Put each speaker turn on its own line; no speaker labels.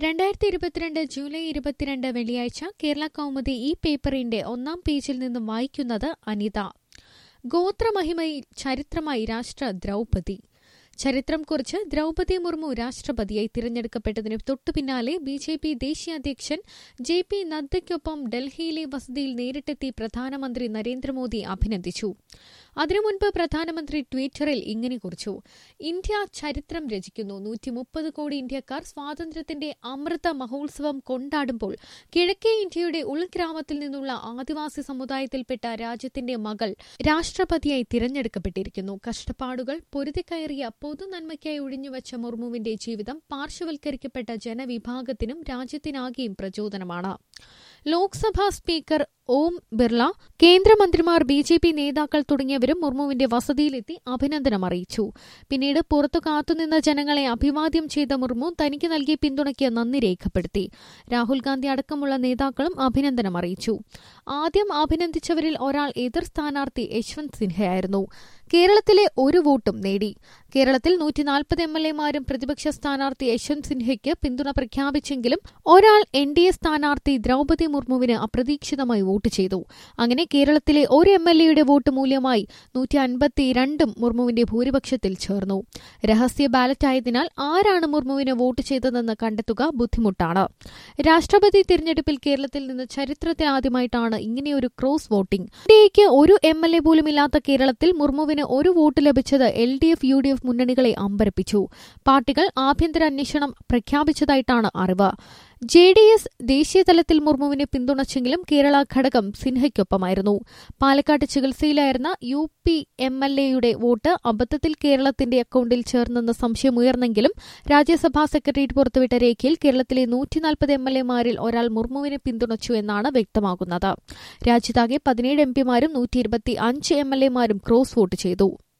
രണ്ടായിരത്തി ഇരുപത്തിരണ്ട് ജൂലൈ ഇരുപത്തിരണ്ട് വെള്ളിയാഴ്ച കേരള കൗമുദി ഈ പേപ്പറിന്റെ ഒന്നാം പേജിൽ നിന്നും വായിക്കുന്നത് അനിത ഗോത്രമഹിമയിൽ ചരിത്രമായി രാഷ്ട്ര ദ്രൗപതി ചരിത്രം കുറിച്ച് ദ്രൗപതി മുർമു രാഷ്ട്രപതിയായി തിരഞ്ഞെടുക്കപ്പെട്ടതിന് തൊട്ടുപിന്നാലെ ബി ജെ പി ദേശീയ അധ്യക്ഷൻ ജെ പി നദ്ദയ്ക്കൊപ്പം ഡൽഹിയിലെ വസതിയിൽ നേരിട്ടെത്തി പ്രധാനമന്ത്രി നരേന്ദ്രമോദി അഭിനന്ദിച്ചു അതിനു മുൻപ് പ്രധാനമന്ത്രി ട്വിറ്ററിൽ ഇങ്ങനെ കുറിച്ചു ഇന്ത്യ ചരിത്രം രചിക്കുന്നു നൂറ്റി മുപ്പത് കോടി ഇന്ത്യക്കാർ സ്വാതന്ത്ര്യത്തിന്റെ അമൃത മഹോത്സവം കൊണ്ടാടുമ്പോൾ കിഴക്കേ ഇന്ത്യയുടെ ഉൾഗ്രാമത്തിൽ നിന്നുള്ള ആദിവാസി സമുദായത്തിൽപ്പെട്ട രാജ്യത്തിന്റെ മകൾ രാഷ്ട്രപതിയായി തിരഞ്ഞെടുക്കപ്പെട്ടിരിക്കുന്നു കഷ്ടപ്പാടുകൾ പൊരുതിക്കയറിയ പൊതുനന്മയ്ക്കായി ഒഴിഞ്ഞുവച്ച മുർമുവിന്റെ ജീവിതം പാർശ്വവൽക്കരിക്കപ്പെട്ട ജനവിഭാഗത്തിനും രാജ്യത്തിനാകെയും പ്രചോദനമാണ് ലോക്സഭാ സ്പീക്കർ ഓം ബിർള കേന്ദ്രമന്ത്രിമാർ ബി ജെ പി നേതാക്കൾ തുടങ്ങിയവരും മുർമുവിന്റെ വസതിയിലെത്തി അഭിനന്ദനം അറിയിച്ചു പിന്നീട് പുറത്തു കാത്തുനിന്ന ജനങ്ങളെ അഭിവാദ്യം ചെയ്ത മുർമു തനിക്ക് നൽകിയ പിന്തുണയ്ക്ക് നന്ദി രേഖപ്പെടുത്തി രാഹുൽ ഗാന്ധി അടക്കമുള്ള നേതാക്കളും അഭിനന്ദനം അറിയിച്ചു ആദ്യം അഭിനന്ദിച്ചവരിൽ ഒരാൾ എതിർ സ്ഥാനാർത്ഥി യശ്വന്ത് സിൻഹയായിരുന്നു കേരളത്തിലെ ഒരു വോട്ടും നേടി കേരളത്തിൽ നൂറ്റി നാൽപ്പത് എം എൽ എമാരും പ്രതിപക്ഷ സ്ഥാനാർത്ഥി യശ്വന്ത് സിൻഹയ്ക്ക് പിന്തുണ പ്രഖ്യാപിച്ചെങ്കിലും ഒരാൾ എൻ ഡി എ സ്ഥാനാർത്ഥി ദ്രൗപതി മുർമുവിന് അപ്രതീക്ഷിതമായി വോട്ട് ചെയ്തു അങ്ങനെ കേരളത്തിലെ ഒരു എം എൽ എയുടെ വോട്ട് മൂല്യമായി നൂറ്റി അൻപത്തിരണ്ടും മുർമുവിന്റെ ഭൂരിപക്ഷത്തിൽ ചേർന്നു രഹസ്യ ബാലറ്റായതിനാൽ ആരാണ് മുർമുവിന് വോട്ട് ചെയ്തതെന്ന് കണ്ടെത്തുക ബുദ്ധിമുട്ടാണ് രാഷ്ട്രപതി തിരഞ്ഞെടുപ്പിൽ കേരളത്തിൽ നിന്ന് ചരിത്രത്തിലാദ്യമായിട്ടാണ് ഇങ്ങനെയൊരു ക്രോസ് വോട്ടിംഗ് ഇന്ത്യയ്ക്ക് ഒരു എം എൽ എ പോലും ഇല്ലാത്ത കേരളത്തിൽ മുർമുവിന് ഒരു വോട്ട് ലഭിച്ചത് L D F U D F മുന്നണികളെ അമ്പരപ്പിച്ചു പാർട്ടികൾ ആഭ്യന്തര അന്വേഷണം പ്രഖ്യാപിച്ചതായിട്ടാണ് അറിവ് ജെ ഡി എസ് ദേശീയതലത്തിൽ മുർമുവിനെ പിന്തുണച്ചെങ്കിലും കേരള ഘടകം സിൻഹയ്ക്കൊപ്പമായിരുന്നു പാലക്കാട് ചികിത്സയിലായിരുന്ന യു പി എം എൽ എയുടെ വോട്ട് അബദ്ധത്തിൽ കേരളത്തിന്റെ അക്കൌണ്ടിൽ ചേർന്നെന്ന സംശയമുയർന്നെങ്കിലും രാജ്യസഭാ സെക്രട്ടേറിയറ്റ് പുറത്തുവിട്ട രേഖയിൽ കേരളത്തിലെ നൂറ്റിനാൽപ്പത് എം എൽ എമാരിൽ ഒരാൾ മുർമുവിനെ പിന്തുണച്ചു എന്നാണ് വ്യക്തമാകുന്നത് രാജ്യത്താകെ പതിനേഴ് എം പിമാരും നൂറ്റി ഇരുപത്തി അഞ്ച് എം എൽ എമാരും ക്രോസ് വോട്ട് ചെയ്തു